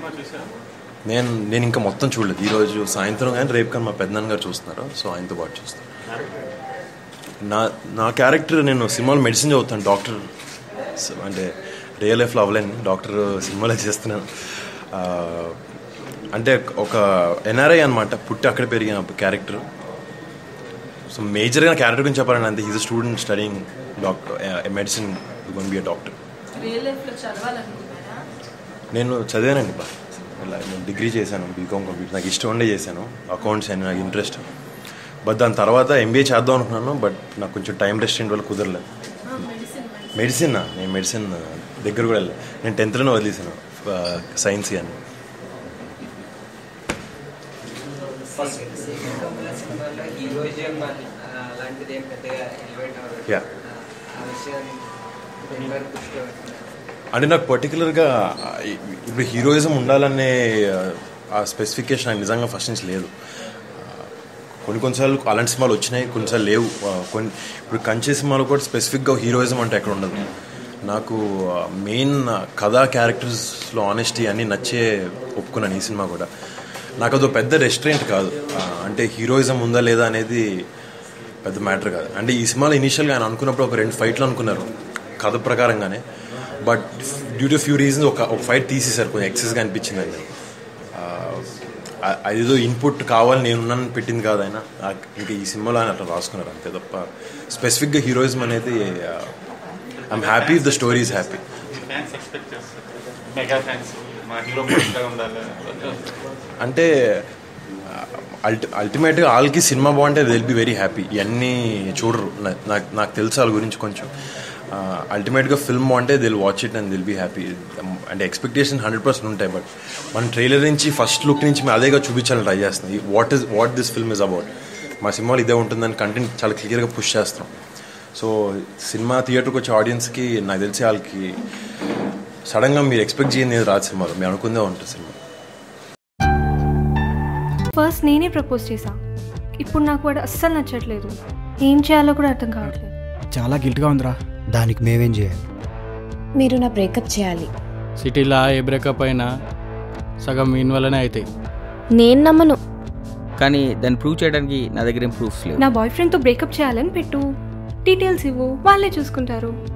Cinema చూసారా నేను నేను ఇంకా మొత్తం చూడలేదు ఈరోజు సాయంత్రం కానీ రేపు కానీ మా పెద్దనాన్న గారు చూస్తున్నారు సో ఆయనతో పాటు చూస్తాను నా నా క్యారెక్టర్ నేను సినిమాలో మెడిసిన్ చదువుతాను డాక్టర్ సో అంటే రియల్ లైఫ్లో అవ్వలేను డాక్టర్ సినిమాలో చేస్తున్నాను ఆ, అంటే ఒక ఎన్ఆర్ఐ అనమాట పుట్టి అక్కడ పెరిగిన క్యారెక్టర్ సో మేజర్గా క్యారెక్టర్ గురించి చెప్పాలంటే అంతే is student studying doctor medicine gonna be a doctor real లైఫ్లో చదవాలనుకున్నారా నేను చదివానండి బా ఇలా నేను డిగ్రీ చేశాను బీకామ్ కంప్లీట్ నాకు ఇష్టం ఉండే చేశాను అకౌంట్స్ అని నాకు ఇంట్రెస్ట్ బట్ దాని తర్వాత ఎంబీఏ చేద్దాం అనుకున్నాను బట్ నాకు కొంచెం టైం రెస్టెంట్ వల్ల కుదరలేదు మెడిసిన్ మెడిసిన్ నేను మెడిసిన్ దగ్గర కూడా వెళ్ళలేదు నేను టెన్త్లోనే వదిలేసాను సైన్స్ అని ఫస్ట్ సినిమాలో హీరోయిజం అలాంటిది ఏం పెద్దగా ఎలివేట్ అవ్వదు Yeah. ఆ విషయాన్ని ఎవరు దృష్టి పెడుతున్నారు అంటే నాకు పర్టికులర్గా ఇప్పుడు హీరోయిజం ఉండాలనే ఆ స్పెసిఫికేషన్ నాకు నిజంగా ఫస్ట్ నుంచి లేదు కొన్ని కొన్నిసార్లు అలాంటి సినిమాలు వచ్చినాయి కొన్నిసార్లు లేవు ఆ, కొన్ని ఇప్పుడు కంచె సినిమాలో కూడా స్పెసిఫిక్గా హీరోయిజం అంటే ఎక్కడ ఉండదు నాకు మెయిన్ కథా క్యారెక్టర్స్లో ఆనెస్టీ అన్నీ నచ్చే ఒప్పుకున్నాను ఈ సినిమా కూడా నాకు అదో పెద్ద రెస్టారెంట్ కాదు ఆ, అంటే హీరోయిజం ఉందా లేదా అనేది పెద్ద మ్యాటర్ కాదు అంటే ఈ సినిమాలో ఇనీషియల్గా ఆయన అనుకున్నప్పుడు ఒక రెండు ఫైట్లు అనుకున్నారు కథ ప్రకారంగానే but due to few reasons ఒక ఒక ఫైట్ తీసేశారు కొంచెం ఎక్సెస్గా అనిపించింది అది ఆ, అదేదో ఇన్పుట్ కావాలి నేనున్నాను పెట్టింది కాదు ఆయన ఆ- ఇంకా ఈ సినిమాలో ఆయన అట్లా రాసుకున్నారు అంతే తప్ప స్పెసిఫిక్గా హీరోయిజం అనేది I'm happy if the story is happy fans expect చేస్తారు మెగా ఫ్యాన్స్ మా హీరో మంచిగా ఉండాలి అంటే అల్టి అల్టిమేట్గా వాళ్ళకి సినిమా బాగుంటే దిల్ బి వెరీ హ్యాపీ ఇవన్నీ చూడరు నా- నాకు నాకు తెలుసు వాళ్ళ గురించి కొంచెం అల్టిమేట్గా ఫిల్మ్ బాగుంటే they'll watch it and they'll be happy అంటే ఎక్స్పెక్టేషన్ హండ్రెడ్ పర్సెంట్ ఉంటాయి బట్ మన ట్రైలర్ నుంచి ఫస్ట్ లుక్ నుంచి మేము అదేగా చూపించాలని ట్రై చేస్తున్నాం what is what this film is about మా సినిమాలో ఇదే ఉంటుందని కంటెంట్ చాలా క్లియర్గా పుష్ చేస్తాం సో సినిమా థియేటర్కి వచ్చే ఆడియన్స్కి నాకు తెలిసి వాళ్ళకి సడన్గా మీరు ఎక్స్పెక్ట్ చేయండి ఏది రాదు సినిమాలో మీరు అనుకుందే ఉంటుంది సినిమా ఫస్ట్ నేనే ప్రపోజ్ చేశా ఇప్పుడు నాకు వాడు అస్సలు నచ్చట్లేదు ఏం చేయాలో కూడా అర్థం కావట్లేదు చాలా గిల్ట్గా ఉందిరా దానికి మేమేం చేయాలి మీరు నా బ్రేకప్ చేయాలి సిటీలో ఏ బ్రేకప్ అయినా సగం మీన్ వల్లనే అవుతాయి నేను నమ్మను కానీ దాన్ని ప్రూవ్ చేయడానికి నా దగ్గర ఏం ప్రూఫ్స్ లేవు నా బాయ్ ఫ్రెండ్తో బ్రేకప్ చేయాలని పెట్టు డీటెయిల్స్ ఇవ్వు వాళ్ళే చూసుకుంటారు